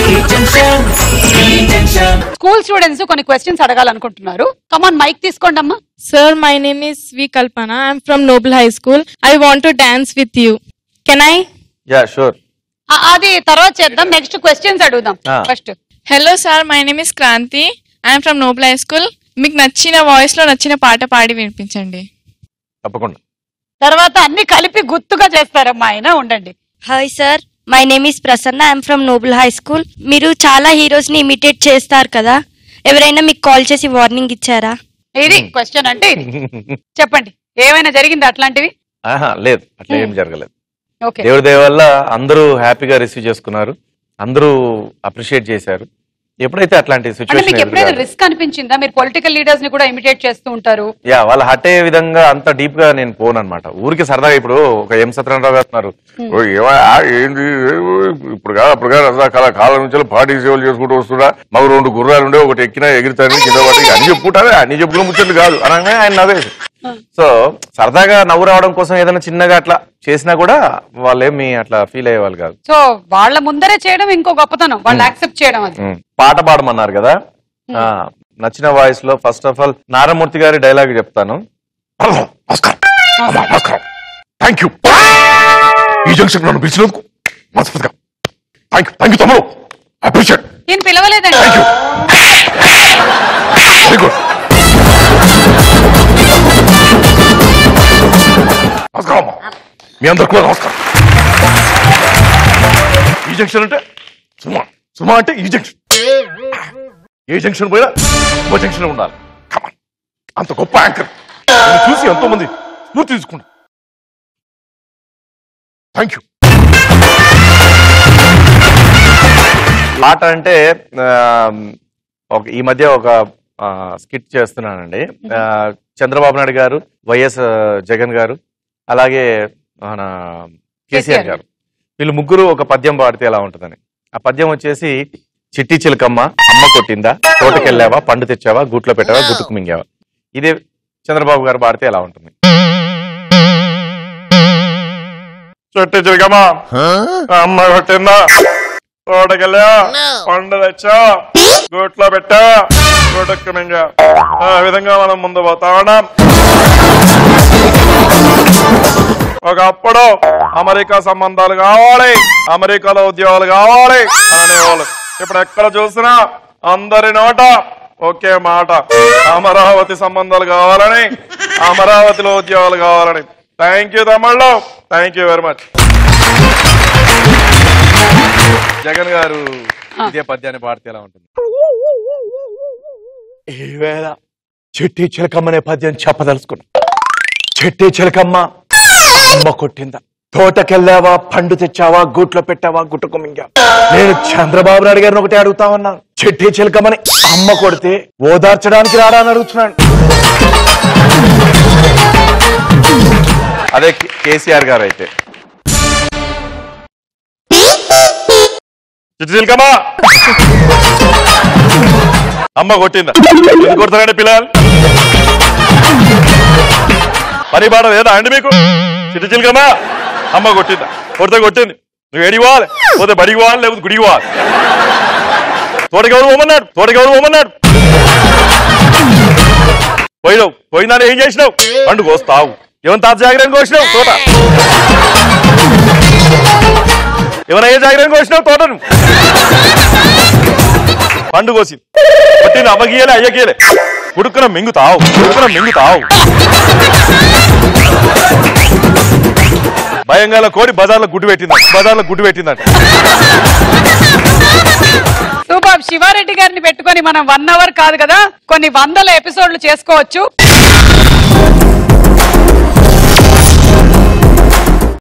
School students కొన్ని questions అడగాలనుకుంటున్నారు come on mike తీసుకోండి అమ్మా Sir, my name is V Kalpana. I'm from Noble High School. I want to dance with you. Can I? Ya sure ఆ- అది తర్వాత చేద్దాం next questions అడుగుదాం Ah. First hello sir my name is Kranthi I'm from Noble High School మీకు నచ్చిన voice లో నచ్చిన పాట పాడి వినిపించండి తప్పకుండా తర్వాత అన్ని కలిపి గుర్తుగా చేస్తారమ్మా ఆయన ఉండండి hi sir my name is Prasanna I'm from Noble High School మీరు చాలా హీరోస్ ని ఇమిటేట్ చేస్తారు కదా ఎవరైనా మీకు కాల్ చేసి వార్నింగ్ ఇచ్చారా ఇది క్వశ్చన్ అంటే ఇది చెప్పండి ఏమైనా జరిగింది అట్లాంటివి ఆహా లేదు అట్లా ఏం జరగలేదు ఓకే దేవుడి దయ వల్ల అందరూ హ్యాపీగా రిసీవ్ చేసుకున్నారు అందరూ అప్రిషియేట్ చేశారు ఎప్పుడైతే అట్లాంటి అంటే మీకు ఎప్పుడైనా సిచ్యువేషన్ రిస్క్ అనిపించిందా మీరు పొలిటికల్ లీడర్స్ ని కూడా ఇమిటేట్ చేస్తూ ఉంటారు యా వాళ్ళు హట్ అయ్యే విధంగా అంత డీప్ గా నేను పోను అనమాట ఊరికి సరదాగా ఇప్పుడు ఒక ఎం సత్యనారాయణ గారు ఉన్నారు "ఓ, ఏమయ్యా, ఏంటి ఏమో, ఇప్పుడు కాదు అప్పుడు కాదు అసలు కాల కాలం నుంచి పార్టీ సేవలు చేసుకుంటూ వస్తున్నా మాకు రెండు గుర్రాలు ఉండే ఒకటి ఎక్కినా ఎగిరితాను కింద పడి అన్ని చెప్పుకుంటారే అన్ని చెప్పుకున్న ముచ్చట్లు కాదు అనగానే ఆయన నవ్వేసి సో సరదాగా నవ్వు రావడం కోసం ఏదైనా చిన్నగా అట్లా చేసినా కూడా వాళ్ళేమి అట్లా ఫీల్ అయ్యేవాళ్ళు కాదు సో వాళ్ళ ముందరే చేయడం ఇంకో గొప్పతనం వాళ్ళు యాక్సెప్ట్ చేయడం అది ఉమ్. పాట పాడమన్నారు కదా ఆ, నచ్చిన వాయిస్ లో ఫస్ట్ ఆఫ్ ఆల్ నారాయణమూర్తి గారి డైలాగ్ చెప్తాను నమస్కారం అమ్మా, నమస్కారం థ్యాంక్ యూ ఈ జంక్షన్ నన్ను పిలిచినందుకు మనస్ఫూర్తిగా థ్యాంక్ యూ థ్యాంక్ యూ తమ్ముడు అప్రిషియేట్ నేను పిలవలేదండి థ్యాంక్ యూ వెరీ గుడ్ నమస్కారం అమ్మా మీ అందరికి కూడా నమస్కారం ఈ జంక్షన్ అంటే సుమా సుమా అంటే ఈ జంక్షన్ ఏ జంక్షన్ పోయినా ఇంకో జంక్షన్ ఉండాలి Come on. అంత గొప్ప యాంకర్ నేను చూసి ఎంతో మంది స్ఫూర్తి తీసుకుంటా థ్యాంక్ యూ పాట అంటే ఆ, ఒక ఈ మధ్య ఒక స్కిట్ చేస్తున్నానండి ఆ, చంద్రబాబు నాయుడు గారు వైఎస్ జగన్ గారు అలాగే మన కేసీఆర్ గారు వీళ్ళు ముగ్గురు ఒక పద్యం పాడితే ఎలా ఉంటుందని ఆ పద్యం వచ్చేసి చిట్టి చిలకమ్మ అమ్మ కొట్టిందా తోటకెళ్ళావా పండు తెచ్చావా గూట్లో పెట్టావా గుట్టుకు మింగావా ఇదే చంద్రబాబు గారు పాడితే ఎలా ఉంటుంది చెట్టు చిలకమ్మా అమ్మ కొట్టిందా తోటకెళ్ళా పండు తెచ్చా గూట్లో పెట్టా గూటకు మింగా ఆ విధంగా మనం ముందు పోతా ఉన్నాం ఒకప్పుడు అమెరికా సంబంధాలు కావాలి అమెరికాలో ఉద్యోగాలు కావాలి అని అనేవాళ్ళు ఇప్పుడు ఎక్కడ చూసినా అందరి నోట ఒకే మాట అమరావతి సంబంధాలు కావాలని అమరావతిలో ఉద్యోగాలు కావాలని థ్యాంక్ యూ తమ్ముళ్ళు thank you very much Jagan garu ఇదే పద్యాన్ని పాడితే ఎలా ఉంటుంది ఈవేళ చెట్టి చిలకమ్మ అనే పద్యం చెప్పదలుచుకున్నా చెట్టి చిలకమ్మ అమ్మ కొట్టిందా తోటకెళ్ళావా పండు తెచ్చావా గూట్లో పెట్టావా గుట్టుకు మింగావా నేను చంద్రబాబు నాయుడు గారిని ఒకటే అడుగుతా ఉన్నాను చెట్టి చిలకమ్మని అమ్మ కొడితే ఓదార్చడానికి రాడా అని అడుగుతున్నాను అదే కే- కేసీఆర్ గారు అయితే చిట్టు చిలకమ్మా అమ్మ కొట్టిందా ఎందుకు కొడతారండి పిల్లలు పని పాట లేదా అండి మీకు చిట్టు చిలకమ్మా అమ్మ కొట్టిందా కొడితే కొట్టింది నువ్వు ఏడికి పోవాలి పోతే బడికి పోవాలి లేకపోతే గుడికి పోవాలి తోటకి ఎవరు పోమన్నాడు తోటకి ఎవరు పోమన్నాడు పోయినావు పోయిందాన్ని ఏం చేసినావు పండు కోస్తావు ఏమన్నా తాత జాగ్రత్త కోసినావు తోట ఏమైనా ఏ జాగ్రత్త కోసినావు తోటను పండు కోసి కొట్టిన అమ్మగీయలే అయ్యగీయలే కుడుకున మింగుతావు కుడుకున మింగుతావు భయంగాల కోడి బజార్లో గుడ్డు పెట్టిందంట బజార్లో గుడ్డు పెట్టిందంట సూపర్ శివారెడ్డి గారిని పెట్టుకొని మనం వన్ అవర్ కాదు కదా కొన్ని వందల ఎపిసోడ్లు చేసుకోవచ్చు